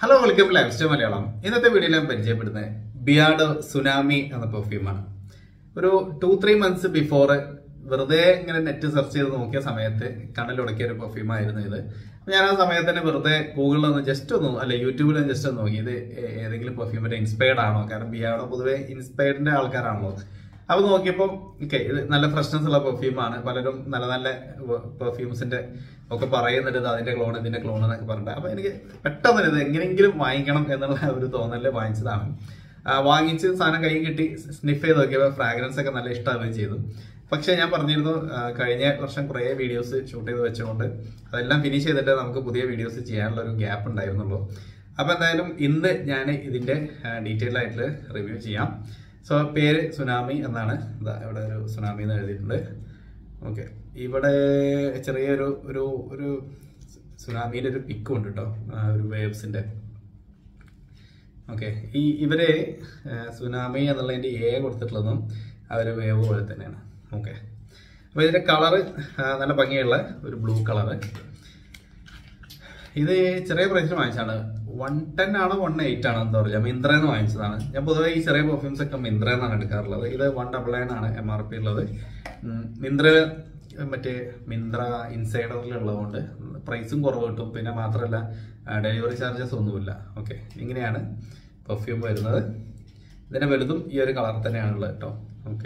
hello welcome lifestyle Malayalam ഇന്നത്തെ വീഡിയോയിൽ ഞാൻ പരിചയപ്പെടുന്നത് ബിയാർഡോ സുനാമി എന്ന പെർഫ്യൂമാണ് ഒരു ടു ത്രീ മന്ത്സ് ബിഫോർ വെറുതെ ഇങ്ങനെ നെറ്റ് സെർച്ച് ചെയ്ത് നോക്കിയ സമയത്ത് കണ്ണിലുടക്കിയ ഒരു പെർഫ്യൂമായിരുന്നു ഇത് അപ്പൊ ഞാൻ ആ സമയത്ത് തന്നെ വെറുതെ ഗൂഗിളിൽ ഒന്ന് ജസ്റ്റ് ഒന്ന് അല്ലെ യൂട്യൂബിൽ ഒന്ന് ജസ്റ്റ് ഒന്ന് നോക്കി ഇത് ഏ- ഏതെങ്കിലും പെർഫ്യൂമിന്റെ ഇൻസ്പയർഡ് ആണോ കാരണം ബിയാർഡോ പൊതുവെ ഇൻസ്പയർഡിന്റെ ആൾക്കാരാണല്ലോ അപ്പൊ നോക്കിയപ്പോ ഓക്കെ ഇത് നല്ല ഫ്രഷ്നസ് ഉള്ള പെർഫ്യൂമാണ് പലരും നല്ല നല്ല പെർഫ്യൂംസിന്റെ ഒക്കെ പറയുന്നുണ്ട് ഇത് അതിന്റെ ക്ലോൺ ഇതിന്റെ ക്ലോൺ എന്നൊക്കെ പറഞ്ഞിട്ട് അപ്പൊ എനിക്ക് പെട്ടെന്ന് ഇത് എങ്ങനെയെങ്കിലും വാങ്ങിക്കണം എന്നുള്ള ഒരു തോന്നലിൽ വാങ്ങിച്ചതാണ് ആ, വാങ്ങിച്ച് സാധനം കൈ കിട്ടി സ്നിഫ് ചെയ്ത് നോക്കിയപ്പോൾ ഫ്രാഗ്രൻസ് ഒക്കെ നല്ല ഇഷ്ടമാവുകയും ചെയ്തു പക്ഷെ ഞാൻ പറഞ്ഞിരുന്നു ആ, കഴിഞ്ഞ വർഷം കുറേ വീഡിയോസ് ഷൂട്ട് ചെയ്ത് വെച്ചുകൊണ്ട് അതെല്ലാം ഫിനിഷ് ചെയ്തിട്ട് നമുക്ക് പുതിയ വീഡിയോസ് ചെയ്യാനുള്ള ഒരു ഗ്യാപ്പ് ഉണ്ടായിരുന്നുള്ളൂ അപ്പൊ എന്തായാലും ഇന്ന് ഞാൻ ഇതിന്റെ ഡീറ്റെയിൽ ആയിട്ട് റിവ്യൂ ചെയ്യാം സോ പേര് സുനാമി എന്നാണ് ഇതാ ഇവിടെ ഒരു സുനാമി എന്ന് എഴുതിയിട്ടുണ്ട് ഓക്കെ ഇവിടെ ചെറിയൊരു ഒരു ഒരു സുനാമിയുടെ ഒരു പിക്കും ഉണ്ട് കേട്ടോ ആ, ഒരു വേവ്സിന്റെ ഓക്കെ ഈ ഇവര് ആ, സുനാമി എന്നുള്ളതിന്റെ എ കൊടുത്തിട്ടുള്ളതും അവര് വേവ് പോലെ തന്നെയാണ് ഓക്കെ അപ്പൊ ഇതിന്റെ കളറ് നല്ല ഭംഗിയുള്ള ഒരു ബ്ലൂ കളറ് ഇത് ചെറിയ പ്രൈസിൽ വാങ്ങിച്ചാണ് വൺ ടെൻ ആണോ വൺ എയ്റ്റ് ആണോ എന്താ പറയുക മിന്ത്രന്ന് വാങ്ങിച്ചതാണ് ഞാൻ പൊതുവെ ഈ ചെറിയ പെർഫ്യൂംസ് ഒക്കെ മിന്ത്ര എന്നാണ് എടുക്കാറുള്ളത് ഇത് വൺ ഡബിൾ നയൻ ആണ് എം ആർ പി ഉള്ളത് ഉം, മിന്ത്ര മറ്റേ മിന്ത്ര ഇൻസൈഡറിലുള്ളതുകൊണ്ട് പ്രൈസും കുറവ് കിട്ടും പിന്നെ മാത്രമല്ല ഡെലിവറി ചാർജസ് ഒന്നുമില്ല ഓക്കെ ഇങ്ങനെയാണ് പെർഫ്യൂം വരുന്നത് ഇതിന്റെ വലുതും ഈ ഒരു കളർ തന്നെയാണുള്ളത് കേട്ടോ ഓക്കെ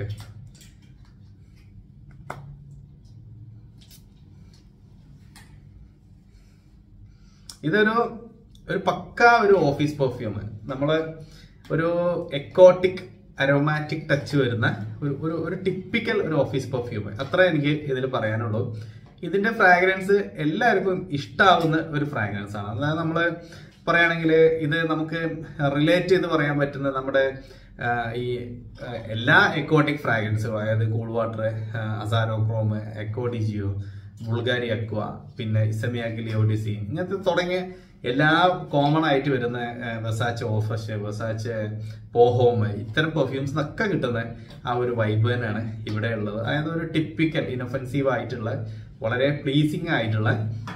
ഇതൊരു ഒരു പക്ക ഒരു ഓഫീസ് പെർഫ്യൂം നമ്മള് ഒരു എക്കോട്ടിക് അരോമാറ്റിക് ടച്ച് വരുന്ന ഒരു ഒരു ഒരു ടിപ്പിക്കൽ ഒരു ഓഫീസ് പെർഫ്യൂം അത്ര എനിക്ക് ഇതിൽ പറയാനുള്ളൂ ഇതിന്റെ ഫ്രാഗ്രൻസ് എല്ലാവർക്കും ഇഷ്ടാവുന്ന ഒരു ഫ്രാഗ്രൻസ് ആണ് അതായത് നമ്മൾ പറയുകയാണെങ്കിൽ ഇത് നമുക്ക് റിലേറ്റ് ചെയ്ത് പറയാൻ പറ്റുന്ന നമ്മുടെ ആ, ഈ ആ, എല്ലാ എക്കോട്ടിക് ഫ്രാഗ്രൻസും അതായത് കൂൾ വാട്ടർ അസാരോ ക്രോം എക്കോഡിജിയോ ബുൾഗാരി അക്വ പിന്നെ ഇസമിയാക്കി ഒഡിസി ഇങ്ങനത്തെ തുടങ്ങിയ എല്ലാ കോമൺ ആയിട്ട് വരുന്ന വെസാച്ച് ഓഫ്രഷ് വെസാച്ച് പോഹോം ഇത്തരം പെർഫ്യൂംസ് ഒക്കെ കിട്ടുന്ന ആ ഒരു വൈബ് തന്നെയാണ് ഇവിടെ ഉള്ളത് അതായത് ഒരു ടിപ്പിക്കൽ ഇനൊഫൻസീവ് ആയിട്ടുള്ള വളരെ പ്ലീസിങ് ആയിട്ടുള്ള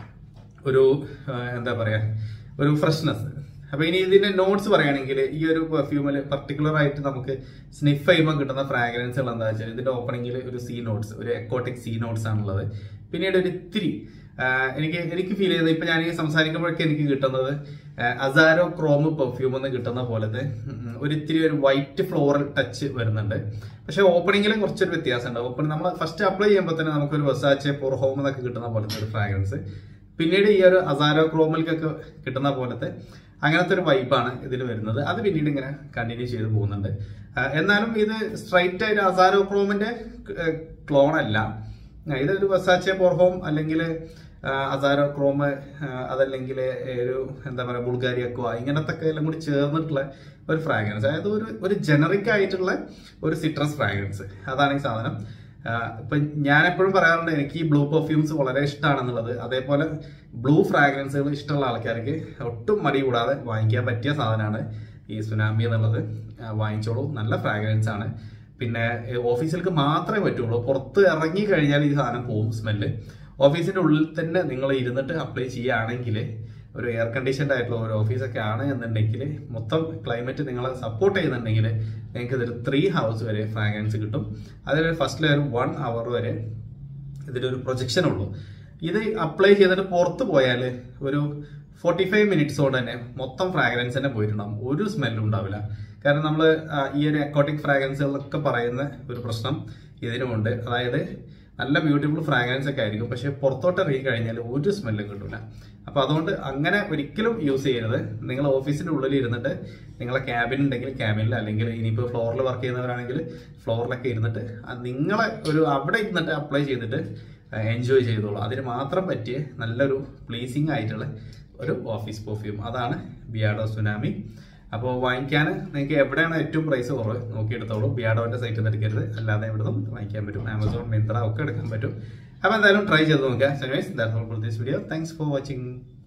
ഒരു ആ, എന്താ പറയാ ഒരു ഫ്രഷ്നെസ് അപ്പൊ ഇനി ഇതിന്റെ നോട്ട്സ് പറയുകയാണെങ്കിൽ ഈ ഒരു പെർഫ്യൂമിൽ പർട്ടിക്കുലർ ആയിട്ട് നമുക്ക് സ്നിഫ് ചെയ്യുമ്പോൾ കിട്ടുന്ന ഫ്രാഗ്രൻസുകൾ എന്താ വെച്ചാൽ ഇതിന്റെ ഓപ്പണിംഗിൽ ഒരു സീ നോട്ട്സ് ഒരു എക്കോട്ടിക് സീ നോട്ട്സ് ആണുള്ളത് പിന്നീട് ഒരു ഇത്തിരി ആ, എനിക്ക് എനിക്ക് ഫീൽ ചെയ്തത് ഇപ്പൊ ഞാൻ ഈ സംസാരിക്കുമ്പോഴൊക്കെ എനിക്ക് കിട്ടുന്നത് അസാരോ ക്രോം പെർഫ്യൂം എന്ന് കിട്ടുന്ന പോലത്തെ ഉം, ഒരു ഇത്തിരി ഒരു വൈറ്റ് ഫ്ലോറൽ ടച്ച് വരുന്നുണ്ട് പക്ഷെ ഓപ്പണിംഗിൽ കുറച്ചൊരു വ്യത്യാസമുണ്ട് ഓപ്പൺ നമ്മൾ ഫസ്റ്റ് അപ്ലൈ ചെയ്യുമ്പോൾ തന്നെ നമുക്കൊരു വെസാച്ച് പൊർഹോം എന്നൊക്കെ കിട്ടുന്ന പോലത്തെ ഒരു ഫ്രാഗ്രൻസ് പിന്നീട് ഈ ഒരു അസാരോ ക്രോമിൽക്കൊക്കെ കിട്ടുന്ന പോലത്തെ അങ്ങനത്തെ ഒരു വൈബാണ് ഇതിൽ വരുന്നത് അത് പിന്നീട് ഇങ്ങനെ കണ്ടിന്യൂ ചെയ്ത് പോകുന്നുണ്ട് ആ, എന്നാലും ഇത് സ്ട്രൈറ്റ് ആയിട്ട് അസാരോ ക്രോമിന്റെ ക്ലോൺ അല്ല ആ, ഇതൊരു വസാച്ചെ പോർഹോം അല്ലെങ്കിൽ അസാരോ ക്രോം അതല്ലെങ്കിൽ ഒരു എന്താ പറയുക ബുൾഗാരി അക്വ ഇങ്ങനത്തെ ഒക്കെ എല്ലാം കൂടി ചേർന്നിട്ടുള്ള ഒരു ഫ്രാഗ്രൻസ് അതായത് ഒരു ഒരു ജനറിക് ആയിട്ടുള്ള ഒരു സിട്രസ് ഫ്രാഗ്രൻസ് അതാണ് ഈ സാധനം ആഹ് ഇപ്പൊ ഞാൻ എപ്പോഴും പറയാറുണ്ട് എനിക്ക് ഈ ബ്ലൂ പെർഫ്യൂംസ് വളരെ ഇഷ്ടമാണെന്നുള്ളത് അതേപോലെ ബ്ലൂ ഫ്രാഗ്രൻസുകൾ ഇഷ്ടമുള്ള ആൾക്കാർക്ക് ഒട്ടും മടി കൂടാതെ വാങ്ങിക്കാൻ പറ്റിയ സാധനമാണ് ഈ സുനാമി എന്നുള്ളത് ആഹ് വാങ്ങിച്ചോളൂ നല്ല ഫ്രാഗ്രൻസ് ആണ് പിന്നെ ഏഹ് ഓഫീസിലേക്ക് മാത്രമേ പറ്റുള്ളൂ പുറത്ത് ഇറങ്ങി കഴിഞ്ഞാൽ ഈ സാധനം പോകും സ്മെല്ല് ഓഫീസിന്റെ ഉള്ളിൽ തന്നെ നിങ്ങൾ ഇരുന്നിട്ട് അപ്ലൈ ചെയ്യുകയാണെങ്കിൽ ഒരു എയർ കണ്ടീഷൻഡ് ആയിട്ടുള്ള ഒരു ഓഫീസൊക്കെ ആണ് എന്നുണ്ടെങ്കിൽ മൊത്തം ക്ലൈമറ്റ് നിങ്ങളെ സപ്പോർട്ട് ചെയ്യുന്നുണ്ടെങ്കിൽ നിങ്ങൾക്ക് ഇതൊരു ത്രീ ഹവേഴ്സ് വരെ ഫ്രാഗ്രൻസ് കിട്ടും അതിൽ ഫസ്റ്റ് ലെയർ വൺ അവർ വരെ ഇതിലൊരു പ്രൊജക്ഷൻ ഉള്ളൂ ഇത് അപ്ലൈ ചെയ്തിട്ട് പുറത്ത് പോയാൽ ഒരു ഫോർട്ടി ഫൈവ് മിനിറ്റ്സ് കൊണ്ട് തന്നെ മൊത്തം ഫ്രാഗ്രൻസ് തന്നെ പോയിട്ടുണ്ടാവും ഒരു സ്മെല്ലും ഉണ്ടാവില്ല കാരണം നമ്മൾ ഈ ഒരു അക്കോട്ടിക് ഫ്രാഗ്രൻസുകളൊക്കെ പറയുന്ന ഒരു പ്രശ്നം ഇതിനുമുണ്ട് അതായത് നല്ല ബ്യൂട്ടിഫുൾ ഫ്രാഗ്രൻസ് ഒക്കെ ആയിരിക്കും പക്ഷെ പുറത്തോട്ട് ഇറങ്ങി കഴിഞ്ഞാൽ ഒരു സ്മെല്ലും കിട്ടില്ല അപ്പൊ അതുകൊണ്ട് അങ്ങനെ ഒരിക്കലും യൂസ് ചെയ്യരുത് നിങ്ങൾ ഓഫീസിന്റെ ഉള്ളിൽ ഇരുന്നിട്ട് നിങ്ങളെ ക്യാബിൻ ഉണ്ടെങ്കിൽ ക്യാബിനിൽ അല്ലെങ്കിൽ ഇനിയിപ്പോൾ ഫ്ലോറിൽ വർക്ക് ചെയ്യുന്നവരാണെങ്കിൽ ഫ്ലോറിലൊക്കെ ഇരുന്നിട്ട് അത് നിങ്ങളെ ഒരു അവിടെ ഇരുന്നിട്ട് അപ്ലൈ ചെയ്തിട്ട് എൻജോയ് ചെയ്തോളൂ അതിന് മാത്രം പറ്റിയ നല്ലൊരു പ്ലീസിങ് ആയിട്ടുള്ള ഒരു ഓഫീസ് പെർഫ്യൂം അതാണ് ബിയാഡോ സുനാമി അപ്പോൾ വാങ്ങിക്കാൻ നിങ്ങൾക്ക് എവിടെയാണ് ഏറ്റവും പ്രൈസ് കുറവ് നോക്കിയെടുത്തോളൂ ബിയാഡോന്റെ സൈറ്റിൽ നിന്ന് എടുക്കരുത് അല്ലാതെ എവിടെ നിന്നും വാങ്ങിക്കാൻ പറ്റും ആമസോൺ മിന്ത്ര ഒക്കെ എടുക്കാൻ പറ്റും അപ്പോൾ എന്തായാലും ട്രൈ ചെയ്ത് നോക്കുക വീഡിയോ താങ്ക്സ് ഫോർ വാച്ചിങ്